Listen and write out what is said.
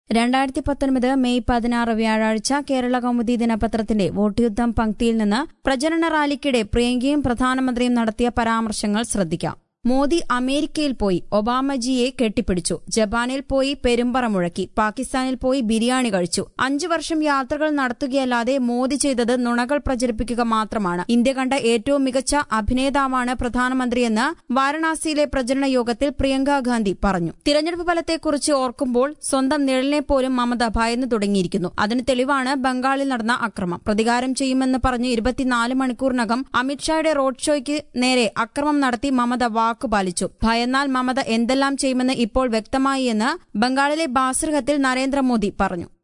രണ്ടായിരത്തി പത്തൊൻപത് മെയ് പതിനാറ് വ്യാഴാഴ്ച കേരള കൗമുദി ദിനപത്രത്തിന്റെ വോട്ട് യുദ്ധം പങ്ക്തിയിൽ നിന്ന് പ്രചരണ റാലിക്കിടെ പ്രിയങ്കയും പ്രധാനമന്ത്രിയും നടത്തിയ പരാമർശങ്ങൾ ശ്രദ്ധിക്കാം മോദി അമേരിക്കയിൽ പോയി ഒബാമജിയെ കെട്ടിപ്പിടിച്ചു ജപ്പാനിൽ പോയി പെരുമ്പറ മുഴക്കി പാകിസ്ഥാനിൽ പോയി ബിരിയാണി കഴിച്ചു അഞ്ചു വർഷം യാത്രകൾ നടത്തുകയല്ലാതെ മോദി ചെയ്തത് നുണകൾ പ്രചരിപ്പിക്കുക മാത്രമാണ് ഇന്ത്യ കണ്ട ഏറ്റവും മികച്ച അഭിനേതാവാണ് പ്രധാനമന്ത്രിയെന്ന് വാരണാസിയിലെ പ്രചരണ യോഗത്തിൽ പ്രിയങ്ക ഗാന്ധി പറഞ്ഞു തിരഞ്ഞെടുപ്പ് ഫലത്തെക്കുറിച്ച് ഓർക്കുമ്പോൾ സ്വന്തം നിഴലിനെ പോലും മമത ഭയന്നു തുടങ്ങിയിരിക്കുന്നു അതിന് തെളിവാണ് ബംഗാളിൽ നടന്ന അക്രമം പ്രതികാരം ചെയ്യുമെന്ന് പറഞ്ഞ് ഇരുപത്തിനാല് മണിക്കൂറിനകം അമിത്ഷായുടെ റോഡ് ഷോയ്ക്ക് നേരെ അക്രമം നടത്തി മമത വാക്കുപാലിച്ചു ഭയന്നാൽ മമത എന്തെല്ലാം ചെയ്യുമെന്ന് ഇപ്പോൾ വ്യക്തമായി എന്ന് ബംഗാളിലെ ബാസർഹത്തിൽ നരേന്ദ്രമോദി പറഞ്ഞു